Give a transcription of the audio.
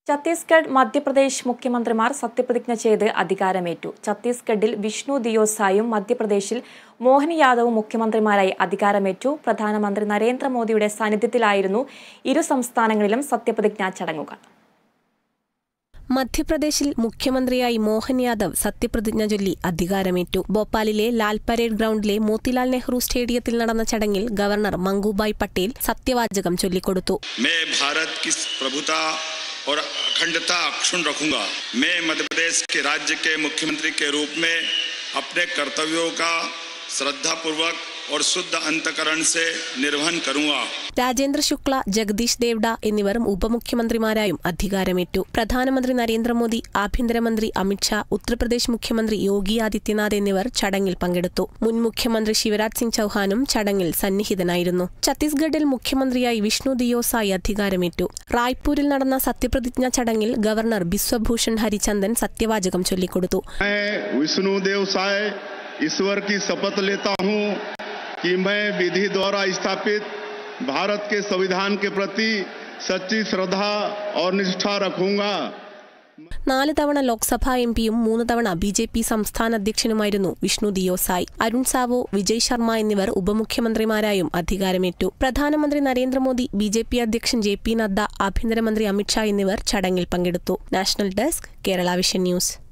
ഛത്തീസ്ഗഡ് മധ്യപ്രദേശ് മുഖ്യമന്ത്രിമാർ സത്യപ്രതിജ്ഞ ചെയ്ത് അധികാരമേറ്റു ഛത്തീസ്ഗഡിൽ വിഷ്ണു ദിയോസായും മധ്യപ്രദേശിൽ മോഹൻ യാദവും മുഖ്യമന്ത്രിമാരായി അധികാരമേറ്റു പ്രധാനമന്ത്രി നരേന്ദ്രമോദിയുടെ സാന്നിധ്യത്തിലായിരുന്നു ഇരു സംസ്ഥാനങ്ങളിലും സത്യപ്രതിജ്ഞാ ചടങ്ങുകൾ മധ്യപ്രദേശിൽ മുഖ്യമന്ത്രിയായി മോഹൻ യാദവ് സത്യപ്രതിജ്ഞ ചൊല്ലി അധികാരമേറ്റു ഭോപ്പാലിലെ ലാൽ പരേഡ് ഗ്രൗണ്ടിലെ മോത്തിലാൽ നെഹ്റു സ്റ്റേഡിയത്തിൽ നടന്ന ചടങ്ങിൽ ഗവർണർ മംഗൂഭായ് പട്ടേൽ സത്യവാചകം ചൊല്ലിക്കൊടുത്തു मैं भारत की प्रभुता और अखंडता अक्षुण रखूंगा मैं मध्य प्रदेश के राज्य के मुख्यमंत्री के रूप में अपने कर्तव्यों का श्रद्धापूर्वक और शुद्ध अंतकरण से निर्वहन करूंगा രാജേന്ദ്ര ശുക്ല ജഗദീഷ് ദേവ്ഡ എന്നിവർ ഉപമുഖ്യമന്ത്രിമാരായും അധികാരമേറ്റു പ്രധാനമന്ത്രി നരേന്ദ്രമോദി ആഭ്യന്തരമന്ത്രി അമിത്ഷാ ഉത്തർപ്രദേശ് മുഖ്യമന്ത്രി യോഗി ആദിത്യനാഥ് എന്നിവർ ചടങ്ങിൽ പങ്കെടുത്തു മുൻ മുഖ്യമന്ത്രി ശിവരാജ് സിംഗ് ചൌഹാനും ചടങ്ങിൽ സന്നിഹിതനായിരുന്നു ഛത്തീസ്ഗഡിൽ മുഖ്യമന്ത്രിയായി വിഷ്ണു ദിയോസായി അധികാരമേറ്റു റായ്പൂരിൽ നടന്ന സത്യപ്രതിജ്ഞാ ചടങ്ങിൽ ഗവർണർ ബിശ്വഭൂഷൺ ഹരിചന്ദൻ സത്യവാചകം ചൊല്ലിക്കൊടുത്തു मैं विष्णु देव साय ईश्वर की शपथ लेता हूं कि मैं विधि द्वारा स्थापित भारत के संविधान के प्रति सच्ची श्रद्धा और निष्ठा रखूंगा നാല് തവണ ലോക്സഭാ എം പിയും മൂന്ന് തവണ ബി ജെ പി സംസ്ഥാന അധ്യക്ഷനുമായിരുന്നു വിഷ്ണു ദിയോസായ് അരുൺ സാവോ വിജയ് ശർമ്മ എന്നിവർ ഉപമുഖ്യമന്ത്രിമാരായും അധികാരമേറ്റു പ്രധാനമന്ത്രി നരേന്ദ്രമോദി ബി ജെ പി അധ്യക്ഷൻ ജെ പി നദ്ദ ആഭ്യന്തരമന്ത്രി അമിത്ഷാ എന്നിവർ ചടങ്ങിൽ പങ്കെടുത്തു national desk Kerala vision news